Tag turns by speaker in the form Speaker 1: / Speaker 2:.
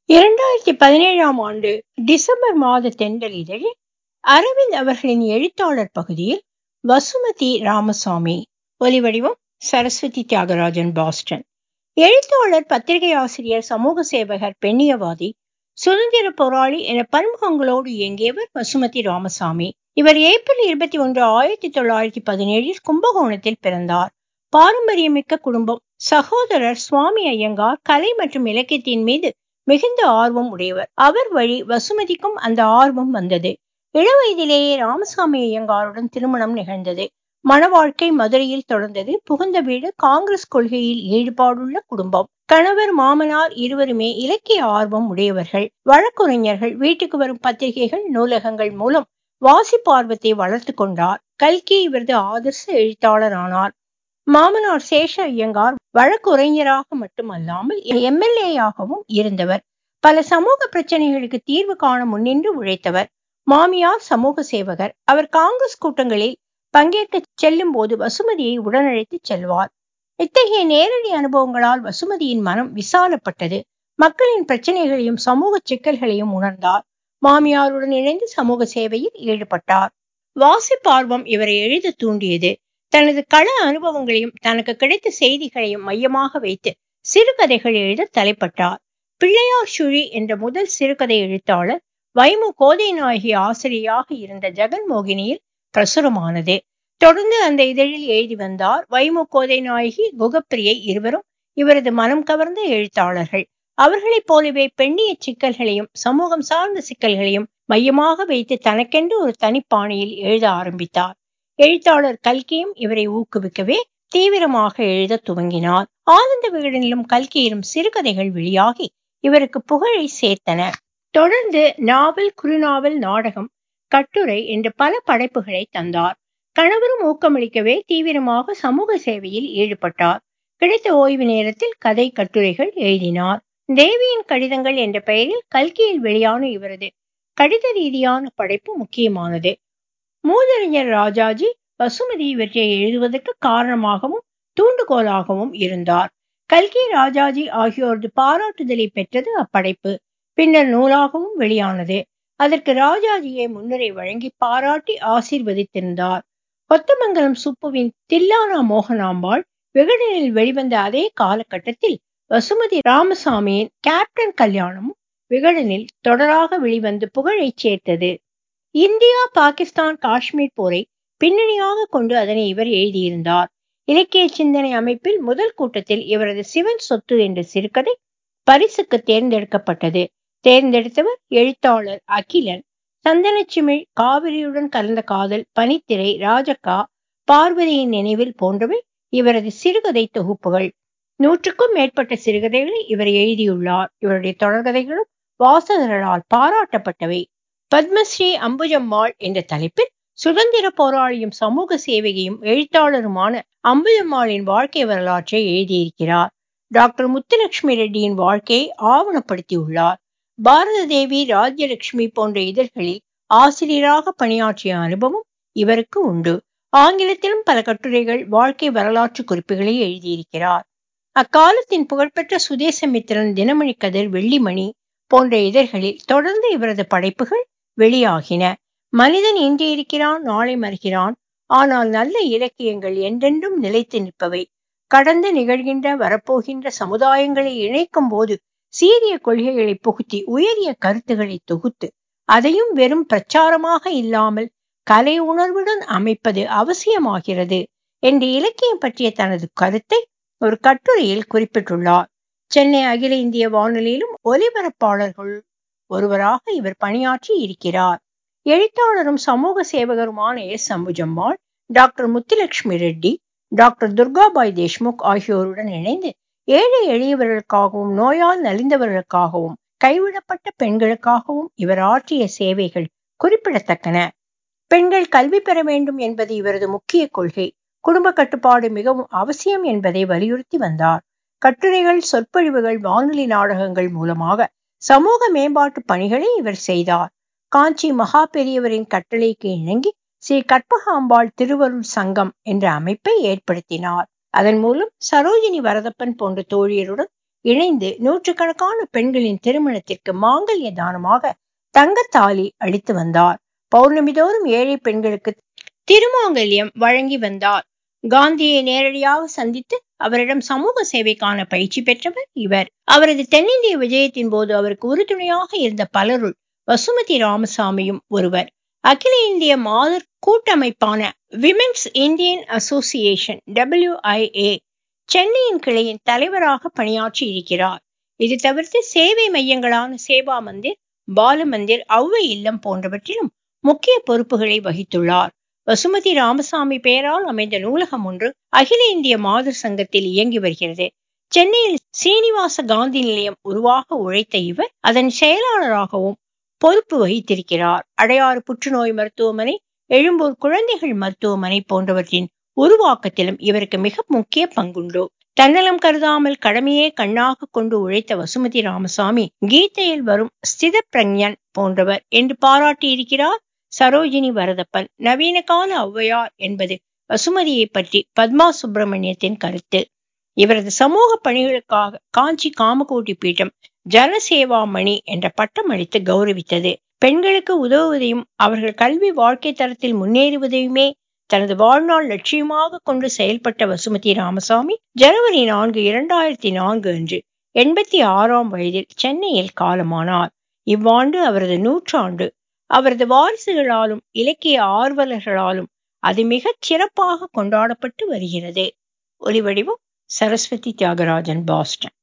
Speaker 1: இரண்டாயிரத்தி பதினேழாம் ஆண்டு டிசம்பர் மாத தென்றல் இதழில் அரவிந்த் அவர்களின் எழுத்தாளர் பகுதியில் வசுமதி ராமசாமி ஒலிவடிவம் சரஸ்வதி தியாகராஜன் பாஸ்டன் எழுத்தாளர் பத்திரிகை ஆசிரியர் சமூக சேவகர் பெண்ணியவாதி சுதந்திர போராளி என பன்முகங்களோடு இயங்கியவர் வசுமதி ராமசாமி இவர் ஏப்ரல் இருபத்தி ஒன்று ஆயிரத்தி தொள்ளாயிரத்தி பதினேழில் கும்பகோணத்தில் பிறந்தார் பாரம்பரியமிக்க குடும்பம் சகோதரர் சுவாமி ஐயங்கார் கலை மற்றும் இலக்கியத்தின் மீது மிகுந்த ஆர்வம் உடையவர் அவர் வழி வசுமதிக்கும் அந்த ஆர்வம் வந்தது இளவயதிலேயே ராமசாமி ஐயங்காருடன் திருமணம் நிகழ்ந்தது மண வாழ்க்கை மதுரையில் தொடர்ந்தது புகுந்த வீடு காங்கிரஸ் கொள்கையில் ஈடுபாடுள்ள குடும்பம் கணவர் மாமனார் இருவருமே இலக்கிய ஆர்வம் உடையவர்கள் வழக்குரைஞர்கள் வீட்டுக்கு வரும் பத்திரிகைகள் நூலகங்கள் மூலம் வாசிப்பார்வத்தை வளர்த்து கொண்டார் கல்கி இவரது ஆதர்ச எழுத்தாளர் ஆனார் மாமனார் சேஷ ஐயங்கார் வழக்குரைஞராக மட்டுமல்லாமல் எம்எல்ஏயாகவும் இருந்தவர் பல சமூக பிரச்சனைகளுக்கு தீர்வு காண முன்னின்று உழைத்தவர் மாமியார் சமூக சேவகர் அவர் காங்கிரஸ் கூட்டங்களில் பங்கேற்க செல்லும் போது வசுமதியை உடனழைத்து செல்வார் இத்தகைய நேரடி அனுபவங்களால் வசுமதியின் மனம் விசாலப்பட்டது மக்களின் பிரச்சனைகளையும் சமூக சிக்கல்களையும் உணர்ந்தார் மாமியாருடன் இணைந்து சமூக சேவையில் ஈடுபட்டார் வாசிப்பார்வம் இவரை எழுத தூண்டியது தனது கள அனுபவங்களையும் தனக்கு கிடைத்த செய்திகளையும் மையமாக வைத்து சிறுகதைகள் எழுத தலைப்பட்டார் பிள்ளையார் சுழி என்ற முதல் சிறுகதை எழுத்தாளர் வைமு கோதை நாயகி ஆசிரியராக இருந்த ஜெகன் மோகினியில் பிரசுரமானது தொடர்ந்து அந்த இதழில் எழுதி வந்தார் வைமு கோதை நாயகி குகப்பிரியை இருவரும் இவரது மனம் கவர்ந்த எழுத்தாளர்கள் அவர்களைப் போலவே பெண்ணிய சிக்கல்களையும் சமூகம் சார்ந்த சிக்கல்களையும் மையமாக வைத்து தனக்கென்று ஒரு தனிப்பாணியில் எழுத ஆரம்பித்தார் எழுத்தாளர் கல்கியும் இவரை ஊக்குவிக்கவே தீவிரமாக எழுத துவங்கினார் ஆனந்த விகடனிலும் கல்கியிலும் சிறுகதைகள் வெளியாகி இவருக்கு புகழை சேர்த்தன தொடர்ந்து நாவல் குறுநாவல் நாடகம் கட்டுரை என்ற பல படைப்புகளை தந்தார் கணவரும் ஊக்கமளிக்கவே தீவிரமாக சமூக சேவையில் ஈடுபட்டார் கிடைத்த ஓய்வு நேரத்தில் கதை கட்டுரைகள் எழுதினார் தேவியின் கடிதங்கள் என்ற பெயரில் கல்கியில் வெளியான இவரது கடித ரீதியான படைப்பு முக்கியமானது மூதறிஞர் ராஜாஜி வசுமதி இவற்றை எழுதுவதற்கு காரணமாகவும் தூண்டுகோலாகவும் இருந்தார் கல்கி ராஜாஜி ஆகியோரது பாராட்டுதலை பெற்றது அப்படைப்பு பின்னர் நூலாகவும் வெளியானது அதற்கு ராஜாஜியை முன்னுரை வழங்கி பாராட்டி ஆசீர்வதித்திருந்தார் கொத்தமங்கலம் சுப்புவின் தில்லானா மோகனாம்பாள் விகடனில் வெளிவந்த அதே காலகட்டத்தில் வசுமதி ராமசாமியின் கேப்டன் கல்யாணமும் விகடனில் தொடராக வெளிவந்து புகழை சேர்த்தது இந்தியா பாகிஸ்தான் காஷ்மீர் போரை பின்னணியாக கொண்டு அதனை இவர் எழுதியிருந்தார் இலக்கிய சிந்தனை அமைப்பில் முதல் கூட்டத்தில் இவரது சிவன் சொத்து என்ற சிறுகதை பரிசுக்கு தேர்ந்தெடுக்கப்பட்டது தேர்ந்தெடுத்தவர் எழுத்தாளர் அகிலன் சந்தனச்சிமிழ் காவிரியுடன் கலந்த காதல் பனித்திரை ராஜக்கா பார்வதியின் நினைவில் போன்றவை இவரது சிறுகதை தொகுப்புகள் நூற்றுக்கும் மேற்பட்ட சிறுகதைகளை இவர் எழுதியுள்ளார் இவருடைய தொடர்கதைகளும் வாசகர்களால் பாராட்டப்பட்டவை பத்மஸ்ரீ அம்புஜம்மாள் என்ற தலைப்பில் சுதந்திர போராளியும் சமூக சேவையும் எழுத்தாளருமான அம்புஜம்மாளின் வாழ்க்கை வரலாற்றை எழுதியிருக்கிறார் டாக்டர் முத்துலட்சுமி ரெட்டியின் வாழ்க்கையை ஆவணப்படுத்தியுள்ளார் பாரத தேவி ராஜ்யலட்சுமி போன்ற இதழ்களில் ஆசிரியராக பணியாற்றிய அனுபவம் இவருக்கு உண்டு ஆங்கிலத்திலும் பல கட்டுரைகள் வாழ்க்கை வரலாற்று குறிப்புகளை எழுதியிருக்கிறார் அக்காலத்தின் புகழ்பெற்ற சுதேசமித்திரன் தினமணி கதிர் வெள்ளிமணி போன்ற இதழ்களில் தொடர்ந்து இவரது படைப்புகள் வெளியாகின மனிதன் இன்று இருக்கிறான் நாளை மறுகிறான் ஆனால் நல்ல இலக்கியங்கள் என்றென்றும் நிலைத்து நிற்பவை கடந்து நிகழ்கின்ற வரப்போகின்ற சமுதாயங்களை இணைக்கும் போது சீரிய கொள்கைகளை புகுத்தி உயரிய கருத்துக்களை தொகுத்து அதையும் வெறும் பிரச்சாரமாக இல்லாமல் கலை உணர்வுடன் அமைப்பது அவசியமாகிறது என்று இலக்கியம் பற்றிய தனது கருத்தை ஒரு கட்டுரையில் குறிப்பிட்டுள்ளார் சென்னை அகில இந்திய வானொலியிலும் ஒலிபரப்பாளர்கள் ஒருவராக இவர் பணியாற்றி இருக்கிறார் எழுத்தாளரும் சமூக சேவகருமான S Ambujammal doctor Muthulakshmi Reddy doctor Durgabai Deshmukh ஆகியோருடன் இணைந்து ஏழை எளியவர்களுக்காகவும் நோயால் நலிந்தவர்களுக்காகவும் கைவிடப்பட்ட பெண்களுக்காகவும் இவர் ஆற்றிய சேவைகள் குறிப்பிடத்தக்கன பெண்கள் கல்வி பெற வேண்டும் என்பது இவரது முக்கிய கொள்கை குடும்ப கட்டுப்பாடு மிகவும் அவசியம் என்பதை வலியுறுத்தி வந்தார் கட்டுரைகள் சொற்பொழிவுகள் வானொலி நாடகங்கள் மூலமாக சமூக மேம்பாட்டு பணிகளை இவர் செய்தார் காஞ்சி மகா பெரியவரின் கட்டளைக்கு இணங்கி ஸ்ரீ கற்பகாம்பாள் திருவருள் சங்கம் என்ற அமைப்பை ஏற்படுத்தினார் அதன் மூலம் சரோஜினி வரதப்பன் போன்ற தோழியருடன் இணைந்து நூற்றுக்கணக்கான பெண்களின் திருமணத்திற்கு மாங்கல்ய தானமாக தங்கத்தாலி அளித்து வந்தார் பௌர்ணமி தோறும் ஏழை பெண்களுக்கு திருமாங்கல்யம் வழங்கி வந்தார் காந்தியை நேரடியாக சந்தித்து அவரிடம் சமூக சேவைக்கான பயிற்சி பெற்றவர் இவர் அவரது தென்னிந்திய விஜயத்தின் போது அவருக்கு உறுதுணையாக இருந்த பலருள் வசுமதி ராமசாமியும் ஒருவர் அகில இந்திய மாதர் கூட்டமைப்பான விமென்ஸ் இந்தியன் அசோசியேஷன் டபிள்யூஐஏ சென்னையின் கிளையின் தலைவராக பணியாற்றி இருக்கிறார் இது தவிர்த்து சேவை மையங்களான சேவா மந்திர் பால மந்திர் ஔவை இல்லம் போன்றவற்றிலும் முக்கிய பொறுப்புகளை வகித்துள்ளார் வசுமதி ராமசாமி பெயரால் அமைந்த நூலகம் ஒன்று அகில இந்திய மாதர் சங்கத்தில் இயங்கி வருகிறது சென்னையில் சீனிவாச காந்தி நிலையம் உருவாக உழைத்த இவர் அதன் செயலாளராகவும் பொறுப்பு வகித்திருக்கிறார் அடையாறு புற்றுநோய் மருத்துவமனை எழும்பூர் குழந்தைகள் மருத்துவமனை போன்றவற்றின் உருவாக்கத்திலும் இவருக்கு மிக முக்கிய பங்குண்டு தன்னலம் கருதாமல் கடமையே கண்ணாக கொண்டு உழைத்த வசுமதி ராமசாமி கீதையில் வரும் ஸ்தித பிரஞன் போன்றவர் என்று பாராட்டியிருக்கிறார் சரோஜினி வரதப்பன் நவீன கால ஔவையார் என்பது வசுமதியை பற்றி பத்மா சுப்பிரமணியத்தின் கருத்து இவரது சமூக பணிகளுக்காக காஞ்சி காமகோட்டி பீட்டம் ஜனசேவாமணி என்ற பட்டம் அளித்து கௌரவித்தது பெண்களுக்கு உதவுவதையும் அவர்கள் கல்வி வாழ்க்கை தரத்தில் முன்னேறுவதையுமே தனது வாழ்நாள் லட்சியமாக கொண்டு செயல்பட்ட வசுமதி ராமசாமி ஜனவரி நான்கு இரண்டாயிரத்தி நான்கு அன்று எண்பத்தி ஆறாம் வயதில் சென்னையில் காலமானார் இவ்வாண்டு அவரது நூற்றாண்டு அவரது வாரிசுகளாலும் இலக்கிய ஆர்வலர்களாலும் அது மிகச் சிறப்பாக கொண்டாடப்பட்டு வருகிறது ஒலிவடிவம் சரஸ்வதி தியாகராஜன் பாஸ்டன்